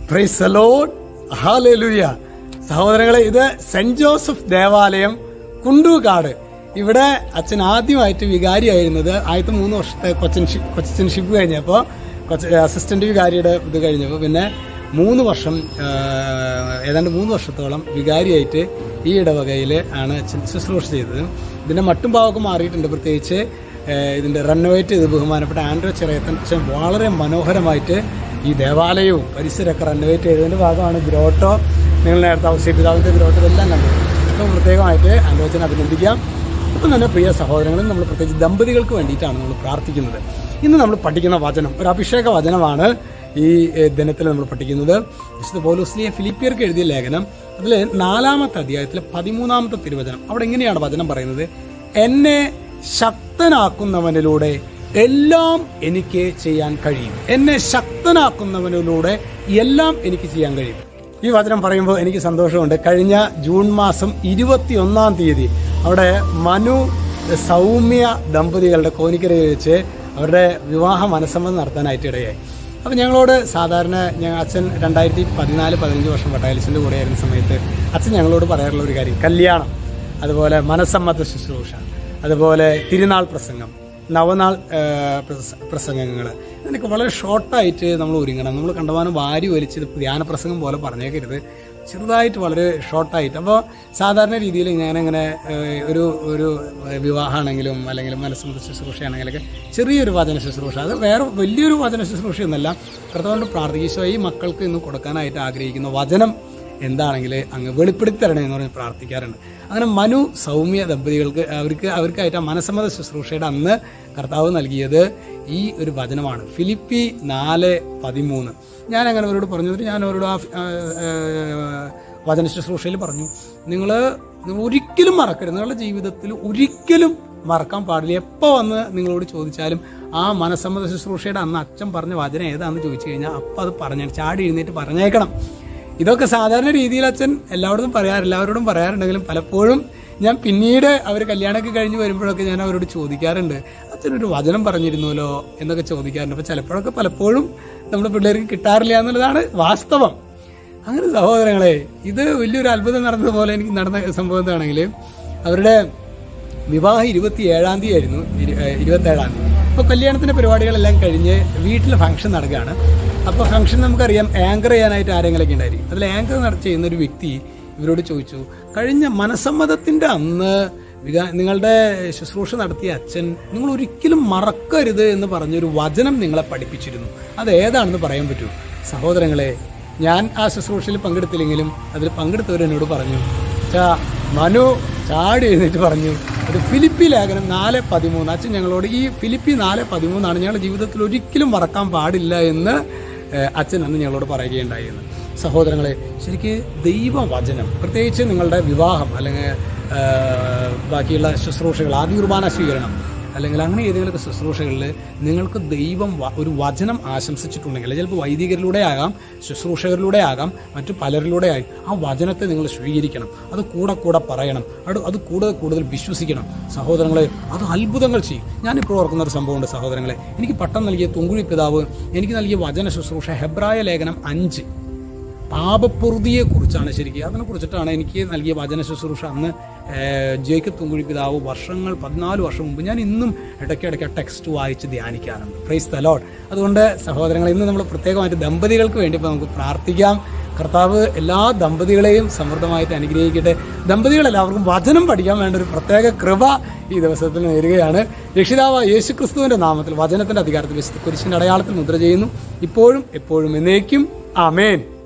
price allowed ഹാലൂയ സഹോദരങ്ങളെ ഇത് സെന്റ് ജോസഫ് ദേവാലയം കുണ്ടൂക്കാട് ഇവിടെ അച്ഛൻ ആദ്യമായിട്ട് വികാരിയായിരുന്നത് ആദ്യത്തെ മൂന്ന് വർഷത്തെ കൊച്ചൻ ഷി- കൊച്ചൻ ഷിപ്പ് കഴിഞ്ഞപ്പോൾ കൊച്ച അസിസ്റ്റന്റ് വികാരിയുടെ ഇത് കഴിഞ്ഞപ്പോൾ പിന്നെ മൂന്ന് വർഷം ആ, ഏതാണ്ട് മൂന്ന് വർഷത്തോളം വികാരിയായിട്ട് ഈ ഇടവകയിൽ ആണ് അച്ഛൻ ശുശ്രൂഷ ചെയ്തത് ഇതിന്റെ മട്ടും ഭാവമൊക്കെ മാറിയിട്ടുണ്ട് പ്രത്യേകിച്ച് ഏഹ് ഇതിന്റെ റെനോവേറ്റ് ചെയ്ത് ബഹുമാനപ്പെട്ട ആൻഡ്രോ ചിറയത്തൻ അച്ഛൻ വളരെ മനോഹരമായിട്ട് ഈ ദേവാലയവും പരിസരമൊക്കെ റെനോവേറ്റ് ചെയ്തതിന്റെ ഭാഗമാണ് ഗ്രോട്ടോ നിങ്ങൾ നേരത്തെ ഔഷധിതാവിന്റെ ഗ്രോട്ടോ ഇതെല്ലാം കണ്ടത് അപ്പോൾ പ്രത്യേകമായിട്ട് ആൻഡ്രോ അച്ഛനെ അഭിനന്ദിക്കാം ഇപ്പം തന്നെ പ്രിയ സഹോദരങ്ങളും നമ്മൾ പ്രത്യേകിച്ച് ദമ്പതികൾക്ക് വേണ്ടിയിട്ടാണ് നമ്മൾ പ്രാർത്ഥിക്കുന്നത് ഇന്ന് നമ്മൾ പഠിക്കുന്ന വചനം ഒരു അഭിഷേക വചനമാണ് ഈ ഏഹ്, ദിനത്തിൽ നമ്മൾ പഠിക്കുന്നത് വിശുദ്ധ പൗലോസ്ലിയ ഫിലിപ്പിയർക്ക് എഴുതിയ ലേഖനം അതിൽ നാലാമത്തെ അധ്യായത്തിലെ പതിമൂന്നാമത്തെ തിരുവചനം അവിടെ എങ്ങനെയാണ് വചനം പറയുന്നത് എന്നെ ശക്തനാക്കുന്നവനിലൂടെ എല്ലാം എനിക്ക് ചെയ്യാൻ കഴിയും എന്നെ ശക്തനാക്കുന്നവനിലൂടെ എല്ലാം എനിക്ക് ചെയ്യാൻ കഴിയും ഈ വചനം പറയുമ്പോൾ എനിക്ക് സന്തോഷമുണ്ട് കഴിഞ്ഞ ജൂൺ മാസം ഇരുപത്തിയൊന്നാം തീയതി അവിടെ മനു സൗമ്യ ദമ്പതികളുടെ കോനിക്കരയിൽ വെച്ച് അവരുടെ വിവാഹ മനസ്സമ്മതം നടത്താനായിട്ട് ഇടയായി അപ്പം ഞങ്ങളോട് സാധാരണ ഞാൻ അച്ഛൻ രണ്ടായിരത്തി പതിനാല് പതിനഞ്ച് വർഷം വട്ടാലിസിൻ്റെ കൂടെ ആയിരുന്ന സമയത്ത് അച്ഛൻ ഞങ്ങളോട് പറയാറുള്ള ഒരു കാര്യം കല്യാണം അതുപോലെ മനസ്സമ്മത ശുശ്രൂഷ അതുപോലെ തിരുനാൾ പ്രസംഗം നവനാൾ പ്രസംഗങ്ങൾ ഇതിനൊക്കെ വളരെ ഷോർട്ടായിട്ട് നമ്മൾ ഒരുങ്ങണം നമ്മൾ കണ്ടമാനം വാരി വലിച്ച് ഇത് ധ്യാന പ്രസംഗം പോലെ പറഞ്ഞേക്കരുത് ചെറുതായിട്ട് വളരെ ഷോർട്ടായിട്ട് അപ്പോൾ സാധാരണ രീതിയിൽ ഞാനങ്ങനെ ഏഹ്, ഒരു ഒരു വിവാഹമാണെങ്കിലും അല്ലെങ്കിൽ മനസ്സമ്മത ശുശ്രൂഷയാണെങ്കിലൊക്കെ ചെറിയൊരു വചന ശുശ്രൂഷ അത് വേറെ വലിയൊരു വചന ശുശ്രൂഷയൊന്നല്ല കർത്താവിൻ്റെ പ്രാർത്ഥിക്കുക ഈ മക്കൾക്ക് ഇന്ന് കൊടുക്കാനായിട്ട് ആഗ്രഹിക്കുന്ന വചനം എന്താണെങ്കിൽ അങ്ങ് വെളിപ്പെടുത്തി തരണേ എന്ന് പറഞ്ഞ് പ്രാർത്ഥിക്കാറുണ്ട് അങ്ങനെ മനു സൗമ്യ ദമ്പതികൾക്ക് അവർക്ക് അവർക്കായിട്ട് ആ മനസ്സമ്മത ശുശ്രൂഷയുടെ അന്ന് കർത്താവ് നൽകിയത് ഈ ഒരു വചനമാണ് ഫിലിപ്പി നാല് പതിമൂന്ന് ഞാൻ അങ്ങനെ അവരോട് പറഞ്ഞു എന്നിട്ട് ഞാൻ അവരോട് ആ ആ, ആ, വചന ശുശ്രൂഷയിൽ പറഞ്ഞു നിങ്ങൾ ഒരിക്കലും മറക്കരുത് നിങ്ങളുടെ ജീവിതത്തിൽ ഒരിക്കലും മറക്കാൻ പാടില്ല എപ്പോൾ വന്ന് നിങ്ങളോട് ചോദിച്ചാലും ആ മനസ്സമ്മത ശുശ്രൂഷയുടെ അന്ന് അച്ഛൻ പറഞ്ഞ വചനം ഏതാണെന്ന് ചോദിച്ചു കഴിഞ്ഞാൽ അപ്പം അത് പറഞ്ഞ ചാടി എഴുന്നേറ്റ് പറഞ്ഞേക്കണം ഇതൊക്കെ സാധാരണ രീതിയിൽ അച്ഛൻ എല്ലായിടത്തും പറയാറ് എല്ലാവരോടും പറയാറുണ്ടെങ്കിലും പലപ്പോഴും ഞാൻ പിന്നീട് അവർ കല്യാണമൊക്കെ കഴിഞ്ഞ് വരുമ്പോഴൊക്കെ ഞാൻ അവരോട് ചോദിക്കാറുണ്ട് അച്ഛനൊരു വചനം പറഞ്ഞിരുന്നല്ലോ എന്നൊക്കെ ചോദിക്കാറുണ്ട് അപ്പൊ ചിലപ്പോഴൊക്കെ പലപ്പോഴും നമ്മുടെ പിള്ളേർക്ക് കിട്ടാറില്ല എന്നുള്ളതാണ് വാസ്തവം അങ്ങനെ സഹോദരങ്ങളെ ഇത് വലിയൊരു അത്ഭുതം നടന്നതുപോലെ എനിക്ക് നടന്ന സംഭവം എന്താണെങ്കിൽ അവരുടെ വിവാഹം ഇരുപത്തി ഏഴാം തീയതി ആയിരുന്നു ഇരുപത്തി ഏഴാം തീയതി അപ്പോൾ കല്യാണത്തിന്റെ പരിപാടികളെല്ലാം കഴിഞ്ഞ് വീട്ടിൽ ഫംഗ്ഷൻ നടക്കുകയാണ് അപ്പോൾ ഫംഗ്ഷൻ നമുക്കറിയാം ആങ്കർ ചെയ്യാനായിട്ട് ആരെങ്കിലൊക്കെ ഉണ്ടായിരിക്കും അതിൽ ആങ്കർ നട ചെയ്യുന്ന ഒരു വ്യക്തി ഇവരോട് ചോദിച്ചു കഴിഞ്ഞ മനസമ്മതത്തിന്റെ അന്ന് വികാ- നിങ്ങളുടെ ശുശ്രൂഷ നടത്തിയ അച്ഛൻ നിങ്ങൾ ഒരിക്കലും മറക്കരുത് എന്ന് പറഞ്ഞൊരു വചനം നിങ്ങളെ പഠിപ്പിച്ചിരുന്നു അത് ഏതാണെന്ന് പറയാൻ പറ്റൂ സഹോദരങ്ങളെ ഞാൻ ആ ശുശ്രൂഷയിൽ പങ്കെടുത്തില്ലെങ്കിലും അതിൽ പങ്കെടുത്തവർ എന്നോട് പറഞ്ഞു ചാ മനു ചാടി എഴുന്നേറ്റ് പറഞ്ഞു അത് ഫിലിപ്പി ലേഖനം നാല് പതിമൂന്ന് അച്ഛൻ ഞങ്ങളോട് ഈ ഫിലിപ്പി നാല് പതിമൂന്നാണ് ഞങ്ങളുടെ ജീവിതത്തിൽ ഒരിക്കലും മറക്കാൻ പാടില്ല എന്ന് ഏഹ്, അച്ഛൻ അന്ന് ഞങ്ങളോട് പറയുകയുണ്ടായിരുന്നു സഹോദരങ്ങളെ ശരിക്ക് ദൈവവചനം പ്രത്യേകിച്ച് നിങ്ങളുടെ വിവാഹം അല്ലെങ്കിൽ ഏഹ്, ബാക്കിയുള്ള ശുശ്രൂഷകൾ ആദ്യ കുർബാന സ്വീകരണം അല്ലെങ്കിൽ അങ്ങനെ ഏതെങ്കിലുമൊക്കെ ശുശ്രൂഷകളിൽ നിങ്ങൾക്ക് ദൈവം വ- ഒരു വചനം ആശംസിച്ചിട്ടുണ്ടെങ്കിൽ ചിലപ്പോൾ വൈദികരിലൂടെ ആകാം ശുശ്രൂഷകരിലൂടെ ആകാം മറ്റു പലരിലൂടെ ആയി ആ വചനത്തെ നിങ്ങൾ സ്വീകരിക്കണം അത് കൂടെ കൂടെ പറയണം അത് അത് കൂടുതൽ കൂടുതൽ വിശ്വസിക്കണം സഹോദരങ്ങളെ അത് അത്ഭുതങ്ങൾ ചെയ്യും ഞാനിപ്പോൾ ഓർക്കുന്ന ഒരു സംഭവമുണ്ട് സഹോദരങ്ങളെ എനിക്ക് പട്ടം നൽകിയ തുങ്കുഴി പിതാവ് എനിക്ക് നൽകിയ വചന ശുശ്രൂഷ ഹെബ്രായ ലേഖനം അഞ്ച് പാപപ്പൊറുതിയെ കുറിച്ചാണ് ശരിക്കും അതിനെ കുറിച്ചിട്ടാണ് എനിക്ക് നൽകിയ വചന ശുശ്രൂഷ അന്ന് ഏഹ്, ജേക്കബ് തുങ്കുഴി പിതാവ് വർഷങ്ങൾ പതിനാല് വർഷം മുമ്പ് ഞാൻ ഇന്നും ഇടയ്ക്കിടയ്ക്ക് ആ ടെക്സ്റ്റ് വായിച്ച് ധ്യാനിക്കാറുണ്ട് പ്രൈസ് തലോട്ട് അതുകൊണ്ട് സഹോദരങ്ങൾ ഇന്ന് നമ്മൾ പ്രത്യേകമായിട്ട് ദമ്പതികൾക്ക് വേണ്ടി ഇപ്പോൾ നമുക്ക് പ്രാർത്ഥിക്കാം കർത്താവ് എല്ലാ ദമ്പതികളെയും സമൃദ്ധമായിട്ട് അനുഗ്രഹിക്കട്ടെ ദമ്പതികൾ എല്ലാവർക്കും വചനം പഠിക്കാൻ വേണ്ട ഒരു പ്രത്യേക കൃപ ഈ ദിവസത്തിൽ നേരുകയാണ് രക്ഷിതാവ് യേശു ക്രിസ്തുവിന്റെ നാമത്തിൽ വചനത്തിന്റെ അധികാരത്തിൽ വിശുദ്ധ കുരിശിന്റെ അടയാളത്തിൽ മുദ്ര ചെയ്യുന്നു ഇപ്പോഴും എപ്പോഴും എന്നേക്കും ആമേൻ